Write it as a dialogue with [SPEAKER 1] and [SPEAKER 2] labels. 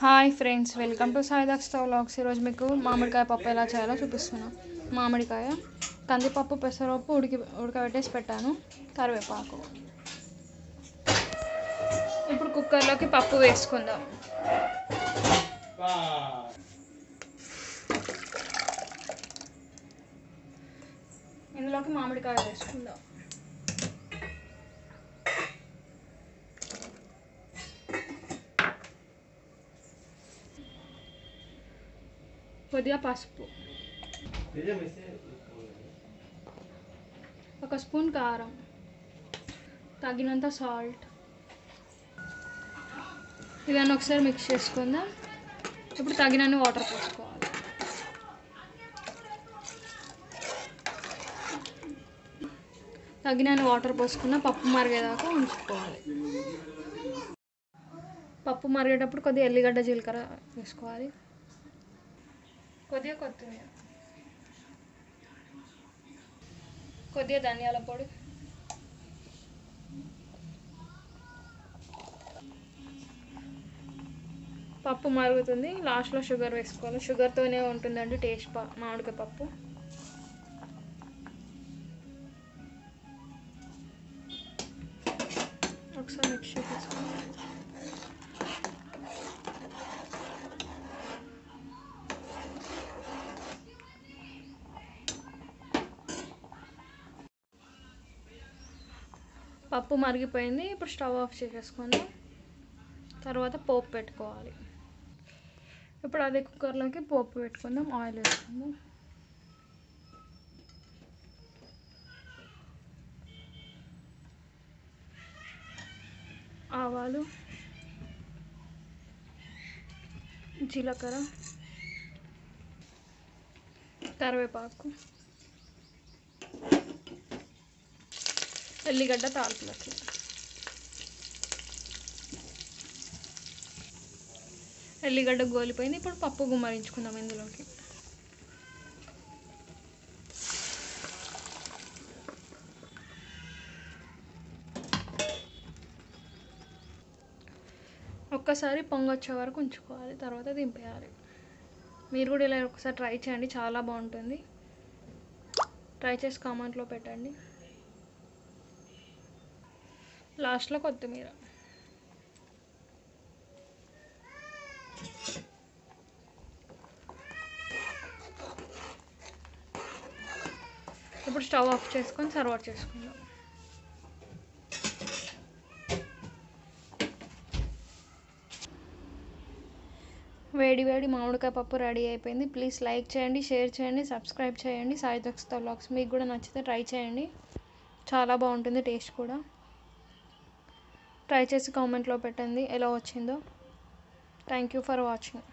[SPEAKER 1] hi friends welcome to Saidakshita vlogs ఈరోజు మీకు మామిడికాయ పప్పు ఎలా చేయాలో చూపిస్తున్నాను మామిడికాయ కందిపప్పు పెసరపప్పు ఉడికి ఉడకబెట్టేసి పెట్టాను కరివేపాకు ఇప్పుడు కుక్కర్లోకి పప్పు వేసుకుందాం ఇందులోకి మామిడికాయ వేసుకుందాం కొద్దిగా పసుపు ఒక స్పూన్ కారం తగినంత సాల్ట్ ఇవన్నీ ఒకసారి మిక్స్ చేసుకుందాం ఇప్పుడు తగినన్ని వాటర్ పోసుకోవాలి తగినన్ని వాటర్ పోసుకున్న పప్పు మరిగేదాకా ఉంచుకోవాలి పప్పు మరిగేటప్పుడు కొద్దిగా ఎల్లిగడ్డ జీలకర్ర వేసుకోవాలి కొద్దిగా కొత్తిమీర కొద్దిగా ధనియాల పొడి పప్పు మరుగుతుంది లాస్ట్లో షుగర్ వేసుకోవాలి షుగర్తోనే ఉంటుందండి టేస్ట్ పా మామిడికాయ పప్పు ఒకసారి మిక్స్ చేసుకోవాలి పప్పు మరిగిపోయింది ఇప్పుడు స్టవ్ ఆఫ్ చేసేసుకుందాం తర్వాత పోపు పెట్టుకోవాలి ఇప్పుడు అదే కుక్కర్లోకి పోపు పెట్టుకుందాం ఆయిల్ వేసుకుందాం ఆవాలు జీలకర్ర కరివేపాకు ఎల్లిగడ్డ తాల్పులకి ఎల్లిగడ్డ గోలిపోయింది ఇప్పుడు పప్పు గుమ్మరించుకుందాం ఇందులోకి ఒక్కసారి పొంగొచ్చే వరకు ఉంచుకోవాలి తర్వాత దింపేయాలి మీరు కూడా ఇలా ఒకసారి ట్రై చేయండి చాలా బాగుంటుంది ట్రై చేసి కామెంట్లో పెట్టండి లాస్ట్లో కొత్తిమీర ఇప్పుడు స్టవ్ ఆఫ్ చేసుకొని సర్వ్ చేసుకుందాం వేడి వేడి మామిడికాయ పప్పు రెడీ అయిపోయింది ప్లీజ్ లైక్ చేయండి షేర్ చేయండి సబ్స్క్రైబ్ చేయండి సాయి దక్షిత వ్లాగ్స్ మీకు కూడా నచ్చితే ట్రై చేయండి చాలా బాగుంటుంది టేస్ట్ కూడా ట్రై చేసి కామెంట్లో పెట్టండి ఎలా వచ్చిందో థ్యాంక్ యూ ఫర్ వాచింగ్